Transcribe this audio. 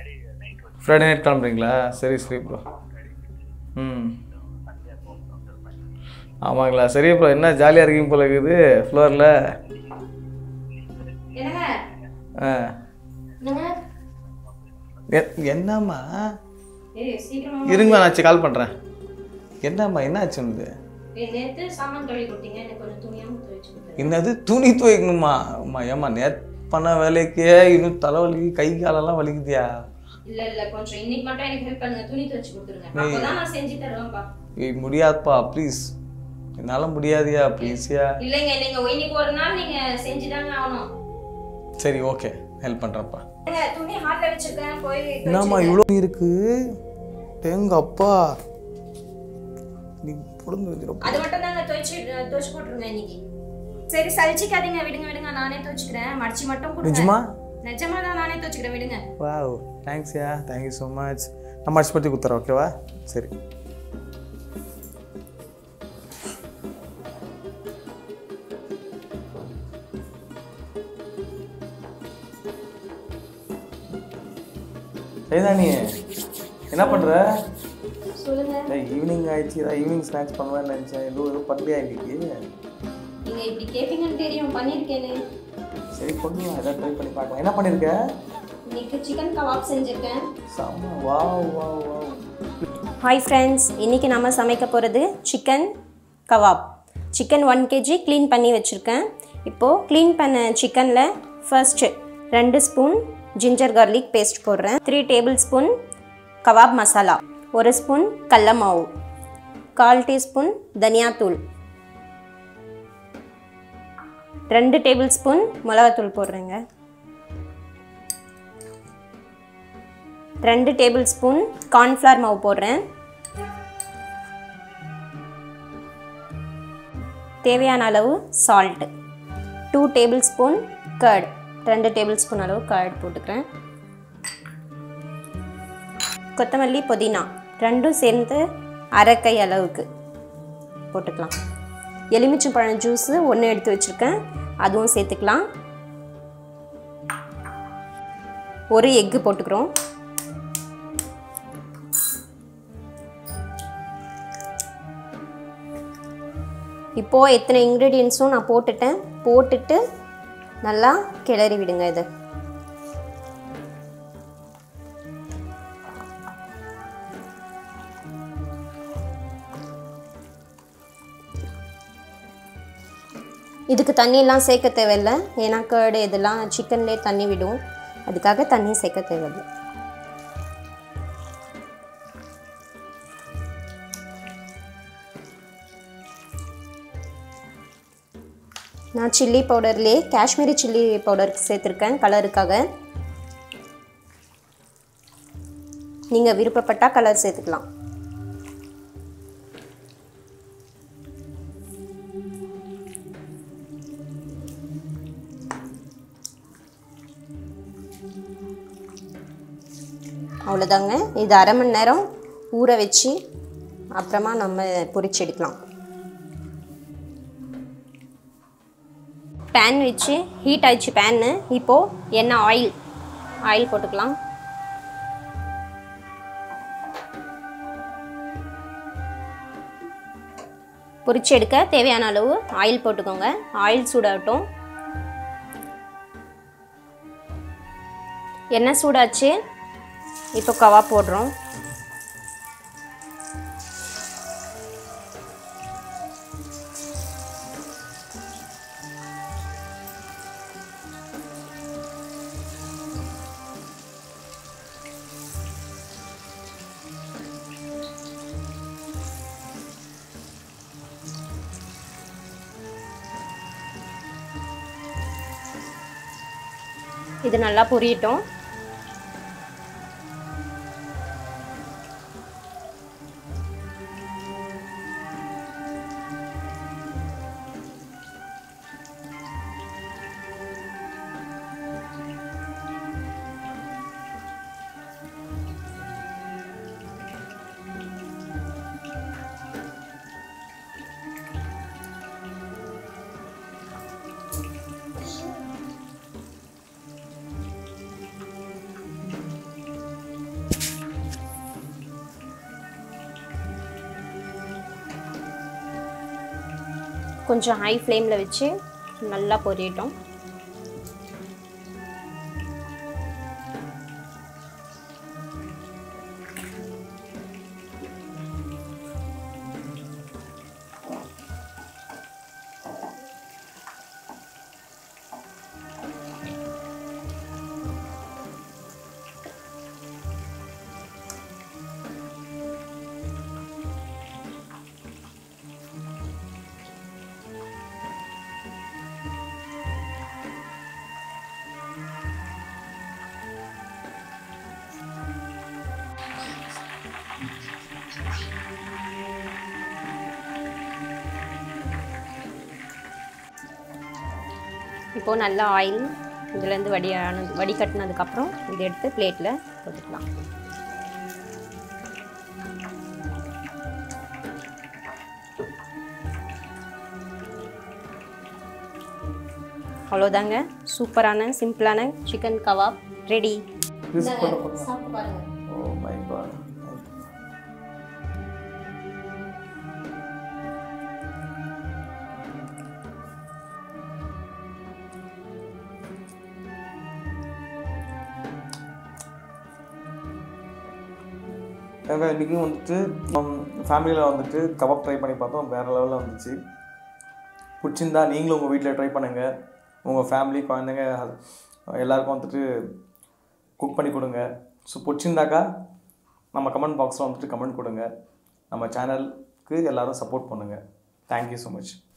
Friday night கிளம்புறீங்களா சரி சரி bro ம் ஆமாங்களா சரி ப்ரோ என்ன ஜாலியாக இருக்கீங்க போல இருக்குது ஃப்ளோரில் என்னங்க ஆ என்னங்க எ- என்னம்மா ஏய் சீக்கிரமா இருங்க நான் ஆச்சு கால் பண்ணுறேன் என்னம்மா என்ன ஆச்சு உனக்கு ஏய், நேத்து சாமான் கழுவி கொடுத்தீங்க எனக்கு கொஞ்சம் துணியாம துவைச்சு கொடுத்தேன் என்னது துணி துவைக்கணுமா அம்மா ஏம்மா நேத் பண்ண வேலைக்கே இன்னும் தலைவலி கை காலெல்லாம் வலிக்குதியா இல்ல இல்ல கொஞ்சம் இன்னைக்கு மட்டும் எனக்கு ஹெல்ப் பண்ணுங்க துணி துவைச்சு கொடுத்துருங்க அப்பதான் நான் செஞ்சு தருவேன்ப்பா ஏய் முடியாதுப்பா ப்ளீஸ் என்னால் முடியாதியா ப்ளீஸ்யா இல்லைங்க இல்லைங்க இன்னைக்கு ஒரு நாள் நீங்க செஞ்சுதாங்க ஆகணும் சரி ஓகே ஹெல்ப் பண்ணுறப்பா ஏங்க, துணி ஹாட்ல வச்சிருக்கேன் போய் என்னம்மா இவ்வளோ இருக்கு எங்க அப்பா நீ புடுங்க வச்சிரும் அது மட்டும் தாங்க துவைச்சு துவைச்சு போட்டுருங்க இன்னைக்கு சரி சலிச்சிக்காதீங்க விடுங்க விடுங்க நானே துவைச்சுக்கிறேன் மடிச்சு மட்டும் கொடுங்க நிஜமா நிஜமா தான் நானே துவைச்சுக்கிறேன் விடுங்க வாவ் தேங்க்ஸ்யா தேங்க்யூ ஸோ மச் நான் மடிச்சு பற்றி கொடுத்துறேன் ஓகேவா சரி சரிதானி என்ன பண்ணுற சொல்லுங்க ஈவினிங் ஆயிடுச்சு ஏதாவது ஈவினிங் ஸ்நாக்ஸ் பண்ணுவேன்னு நினச்சேன் எதுவும் எதுவும் பண்ணலையா இன்னைக்கு நீங்க இப்படி கேப்பீங்கன்னு தெரியும் பண்ணிருக்கேனே சரி கொண்டு வா ஏதாவது ட்ரை பண்ணி பார்க்கலாம் என்ன பண்ணியிருக்க இன்னைக்கு சிக்கன் கபாப் செஞ்சிருக்கேன் செம்ம wow wow wow hi friends இன்றைக்கி நம்ம சமைக்க போகிறது chicken kebab chicken one KG clean பண்ணி வச்சுருக்கேன் இப்போது க்ளீன் பண்ண சிக்கனில் ஃபர்ஸ்ட்டு ரெண்டு ஸ்பூன் ஜிஞ்சர் கார்லிக் பேஸ்ட் போடுறேன் three tablespoon kebab masala ஒரு ஸ்பூன் கடல மாவு கால் டீஸ்பூன் தனியாத்தூள் ரெண்டு டேபிள் ஸ்பூன் மிளகாத்தூள் போடுறேங்க ரெண்டு டேபிள் ஸ்பூன் கார்ன்ஃப்ளவர் மாவு போடுறேன் தேவையான அளவு salt two tablespoon curd ரெண்டு டேபிள் ஸ்பூன் அளவு கர்ட் போட்டுக்கிறேன் கொத்தமல்லி புதினா ரெண்டும் சேர்ந்து அரைக்கை அளவுக்கு போட்டுக்கலாம் எலுமிச்சம்பழம் ஜூஸு ஒன்று எடுத்து வச்சுருக்கேன் அதுவும் சேர்த்துக்கலாம் ஒரு எக்கு போட்டுக்கிறோம் இப்போது எத்தனை இன்க்ரீடியன்ஸும் நான் போட்டுட்டேன் போட்டுட்டு நல்லா கிளறி விடுங்க இது இதுக்கு தண்ணியெல்லாம் சேர்க்க தேவையில்லை ஏன்னா கேர்டு இதெல்லாம் சிக்கன்லேயே தண்ணி விடும் அதுக்காக தண்ணி சேர்க்க தேவையில்லை நான் சில்லி பவுடர்லேயே காஷ்மீரி சில்லி பவுடர் சேர்த்துருக்கேன் கலருக்காக நீங்கள் விருப்பப்பட்டால் கலர் சேர்த்துக்கலாம் அவ்வளோதாங்க இது அரை மணி நேரம் ஊற வச்சு அப்புறமா நம்ம பொரிச்சு எடுக்கலாம் பேன் வச்சு ஹீட் ஆயிடுச்சு பேன்னு இப்போது எண்ணெய் ஆயில் ஆயில் போட்டுக்கலாம் பொரிச்சு எடுக்க தேவையான அளவு ஆயில் போட்டுக்கோங்க ஆயில் சூடாகட்டும் எண்ணெய் சூடாச்சு இப்போ கவா போடுறோம் இது நல்லா பொரியட்டும் கொஞ்சம் ஹை ஃப்ளேமில் வச்சு நல்லா பொரியட்டும் இப்போது நல்லா ஆயில் இதுலேருந்து வடியான வடிகட்டினதுக்கப்புறம் இதை எடுத்து பிளேட்டில் போட்டுக்கலாம் அவ்வளோதாங்க சூப்பரான சிம்பிளான சிக்கன் கவாப் ரெடி This பண்ண பண்ண சாப்பிட்டு பாருங்க ஓ மை காட் ஏங்க இன்றைக்கும் வந்துட்டு ஃபேமிலியில் வந்துட்டு கபாப் ட்ரை பண்ணி பார்த்தோம் வேறு லெவலில் வந்துச்சு பிடிச்சிருந்தா நீங்களும் உங்கள் வீட்டில் ட்ரை பண்ணுங்கள் உங்கள் ஃபேமிலி குழந்தைங்க எல்லாருக்கும் வந்துட்டு குக் பண்ணி கொடுங்க ஸோ பிடிச்சிருந்தாக்கா நம்ம கமெண்ட் பாக்ஸில் வந்துட்டு கமெண்ட் கொடுங்க நம்ம சேனலுக்கு எல்லாரும் சப்போர்ட் பண்ணுங்கள் தேங்க்யூ ஸோ மச்